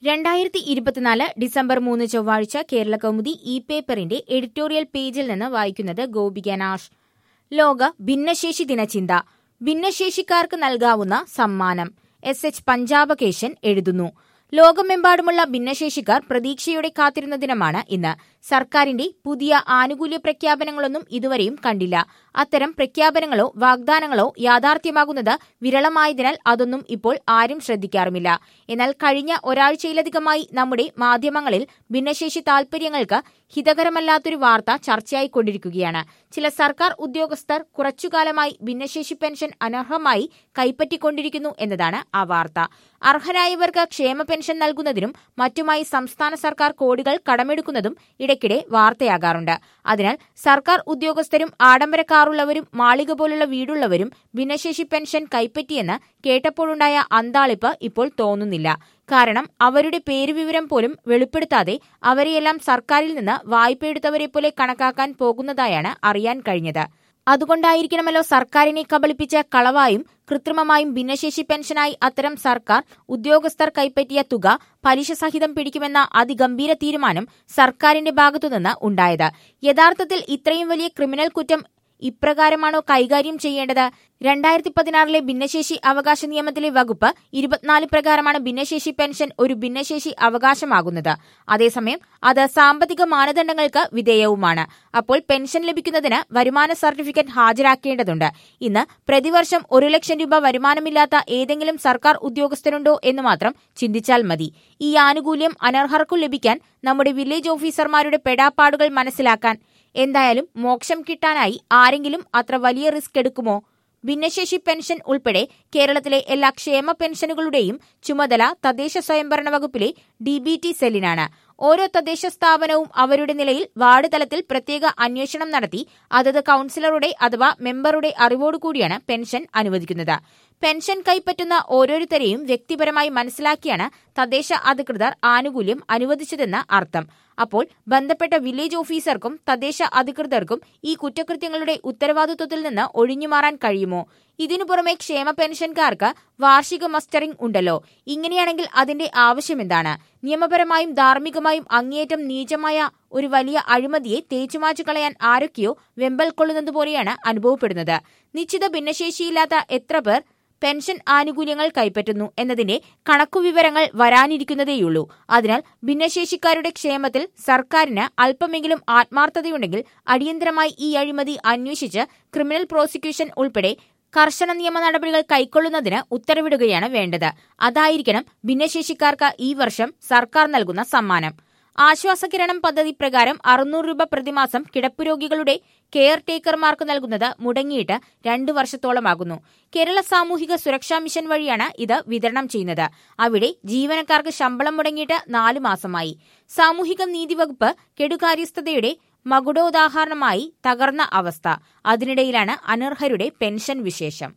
രണ്ടായിരത്തി ഇരുപത്തിനാല് ഡിസംബർ മൂന്ന് ചൊവ്വാഴ്ച കേരള കൗമുദി ഇ പേപ്പറിന്റെ എഡിറ്റോറിയൽ പേജിൽ നിന്ന് വായിക്കുന്നത് ഗോപിക നാഷ് ലോക ഭിന്നശേഷി ദിനചിന്ത ഭിന്നശേഷിക്കാർക്ക് നൽകാവുന്ന സമ്മാനം എസ് എച്ച് പഞ്ചാബകേശൻ എഴുതുന്നു ലോകമെമ്പാടുമുള്ള ഭിന്നശേഷിക്കാർ പ്രതീക്ഷയോടെ കാത്തിരുന്ന ദിനമാണ് ഇന്ന് സർക്കാരിന്റെ പുതിയ ആനുകൂല്യ പ്രഖ്യാപനങ്ങളൊന്നും ഇതുവരെയും കണ്ടില്ല അത്തരം പ്രഖ്യാപനങ്ങളോ വാഗ്ദാനങ്ങളോ യാഥാർത്ഥ്യമാകുന്നത് വിരളമായതിനാൽ അതൊന്നും ഇപ്പോൾ ആരും ശ്രദ്ധിക്കാറുമില്ല എന്നാൽ കഴിഞ്ഞ ഒരാഴ്ചയിലധികമായി നമ്മുടെ മാധ്യമങ്ങളിൽ ഭിന്നശേഷി താൽപര്യങ്ങൾക്ക് ഹിതകരമല്ലാത്തൊരു വാർത്ത ചർച്ചയായിക്കൊണ്ടിരിക്കുകയാണ് ചില സർക്കാർ ഉദ്യോഗസ്ഥർ കുറച്ചുകാലമായി ഭിന്നശേഷി പെൻഷൻ അനർഹമായി കൈപ്പറ്റിക്കൊണ്ടിരിക്കുന്നു എന്നതാണ് ആ വാർത്ത അർഹരായവർക്ക് ക്ഷേമ പെൻഷൻ നൽകുന്നതിനും മറ്റുമായി സംസ്ഥാന സർക്കാർ കോടികൾ കടമെടുക്കുന്നതും ഇടയ്ക്കിടെ വാർത്തയാകാറുണ്ട് അതിനാൽ സർക്കാർ ഉദ്യോഗസ്ഥരും ആഡംബര കാറുള്ളവരും മാളിക പോലുള്ള വീടുള്ളവരും ഭിന്നശേഷി പെൻഷൻ കൈപ്പറ്റിയെന്ന് കേട്ടപ്പോഴുണ്ടായ അന്താളിപ്പ് ഇപ്പോൾ തോന്നുന്നില്ല കാരണം അവരുടെ പേരുവിവരം പോലും വെളിപ്പെടുത്താതെ അവരെയെല്ലാം സർക്കാരിൽ നിന്ന് വായ്പയെടുത്തവരെ പോലെ കണക്കാക്കാൻ പോകുന്നതായാണ് അറിയാൻ കഴിഞ്ഞത് അതുകൊണ്ടായിരിക്കണമല്ലോ സർക്കാരിനെ കബളിപ്പിച്ച കളവായും കൃത്രിമമായും ഭിന്നശേഷി പെൻഷനായി അത്തരം സർക്കാർ ഉദ്യോഗസ്ഥർ കൈപ്പറ്റിയ തുക പലിശ സഹിതം പിടിക്കുമെന്ന അതിഗംഭീര തീരുമാനം സർക്കാരിന്റെ ഭാഗത്തുനിന്ന് ഉണ്ടായത് യഥാർത്ഥത്തിൽ ഇത്രയും വലിയ ക്രിമിനൽ കുറ്റം ഇപ്രകാരമാണോ കൈകാര്യം ചെയ്യേണ്ടത് രണ്ടായിരത്തി പതിനാറിലെ ഭിന്നശേഷി അവകാശ നിയമത്തിലെ വകുപ്പ് ഇരുപത്തിനാല് പ്രകാരമാണ് ഭിന്നശേഷി പെൻഷൻ ഒരു ഭിന്നശേഷി അവകാശമാകുന്നത് അതേസമയം അത് സാമ്പത്തിക മാനദണ്ഡങ്ങൾക്ക് വിധേയവുമാണ് അപ്പോൾ പെൻഷൻ ലഭിക്കുന്നതിന് വരുമാന സർട്ടിഫിക്കറ്റ് ഹാജരാക്കേണ്ടതുണ്ട് ഇന്ന് പ്രതിവർഷം ഒരു ലക്ഷം രൂപ വരുമാനമില്ലാത്ത ഏതെങ്കിലും സർക്കാർ ഉദ്യോഗസ്ഥരുണ്ടോ എന്ന് മാത്രം ചിന്തിച്ചാൽ മതി ഈ ആനുകൂല്യം അനർഹർക്കു ലഭിക്കാൻ നമ്മുടെ വില്ലേജ് ഓഫീസർമാരുടെ പെടാപ്പാടുകൾ മനസ്സിലാക്കാൻ എന്തായാലും മോക്ഷം കിട്ടാനായി ആരെങ്കിലും അത്ര വലിയ റിസ്ക് എടുക്കുമോ ഭിന്നശേഷി പെൻഷൻ ഉൾപ്പെടെ കേരളത്തിലെ എല്ലാ ക്ഷേമ പെൻഷനുകളുടെയും ചുമതല തദ്ദേശ സ്വയംഭരണ വകുപ്പിലെ ഡി ബി ടി സെല്ലിനാണ് ഓരോ തദ്ദേശ സ്ഥാപനവും അവരുടെ നിലയിൽ വാർഡ് തലത്തിൽ പ്രത്യേക അന്വേഷണം നടത്തി അതത് കൌൺസിലറുടെ അഥവാ മെമ്പറുടെ അറിവോടുകൂടിയാണ് പെൻഷൻ അനുവദിക്കുന്നത് പെൻഷൻ കൈപ്പറ്റുന്ന ഓരോരുത്തരെയും വ്യക്തിപരമായി മനസ്സിലാക്കിയാണ് തദ്ദേശ അധികൃതർ ആനുകൂല്യം അനുവദിച്ചതെന്ന് അർത്ഥം അപ്പോൾ ബന്ധപ്പെട്ട വില്ലേജ് ഓഫീസർക്കും തദ്ദേശ അധികൃതർക്കും ഈ കുറ്റകൃത്യങ്ങളുടെ ഉത്തരവാദിത്വത്തിൽ നിന്ന് ഒഴിഞ്ഞുമാറാൻ കഴിയുമോ ഇതിനു പുറമെ ക്ഷേമ പെൻഷൻകാർക്ക് വാർഷിക മസ്റ്ററിംഗ് ഉണ്ടല്ലോ ഇങ്ങനെയാണെങ്കിൽ അതിന്റെ ആവശ്യമെന്താണ് നിയമപരമായും ധാർമ്മികമായും അങ്ങേയറ്റം നീചമായ ഒരു വലിയ അഴിമതിയെ തേച്ചുമാച്ചു കളയാൻ ആരൊക്കെയോ വെമ്പൽ കൊള്ളുന്നതുപോലെയാണ് അനുഭവപ്പെടുന്നത് നിശ്ചിത ഭിന്നശേഷിയില്ലാത്ത എത്ര പേർ പെൻഷൻ ആനുകൂല്യങ്ങൾ കൈപ്പറ്റുന്നു എന്നതിന്റെ കണക്കുവിവരങ്ങൾ വരാനിരിക്കുന്നതേയുള്ളൂ അതിനാൽ ഭിന്നശേഷിക്കാരുടെ ക്ഷേമത്തിൽ സർക്കാരിന് അല്പമെങ്കിലും ആത്മാർത്ഥതയുണ്ടെങ്കിൽ അടിയന്തരമായി ഈ അഴിമതി അന്വേഷിച്ച് ക്രിമിനൽ പ്രോസിക്യൂഷൻ ഉൾപ്പെടെ കർശന നിയമ നടപടികൾ കൈക്കൊള്ളുന്നതിന് ഉത്തരവിടുകയാണ് വേണ്ടത് അതായിരിക്കണം ഭിന്നശേഷിക്കാർക്ക് ഈ വർഷം സർക്കാർ നൽകുന്ന സമ്മാനം ആശ്വാസകിരണം പദ്ധതി പ്രകാരം അറുന്നൂറ് രൂപ പ്രതിമാസം കിടപ്പുരോഗികളുടെ കെയർ ടേക്കർമാർക്ക് നൽകുന്നത് മുടങ്ങിയിട്ട് രണ്ടു വർഷത്തോളമാകുന്നു കേരള സാമൂഹിക സുരക്ഷാ മിഷൻ വഴിയാണ് ഇത് വിതരണം ചെയ്യുന്നത് അവിടെ ജീവനക്കാർക്ക് ശമ്പളം മുടങ്ങിയിട്ട് നാലു മാസമായി സാമൂഹിക നീതി വകുപ്പ് കെടുകാര്യസ്ഥതയുടെ മകുടോദാഹരണമായി തകർന്ന അവസ്ഥ അതിനിടയിലാണ് അനർഹരുടെ പെൻഷൻ വിശേഷം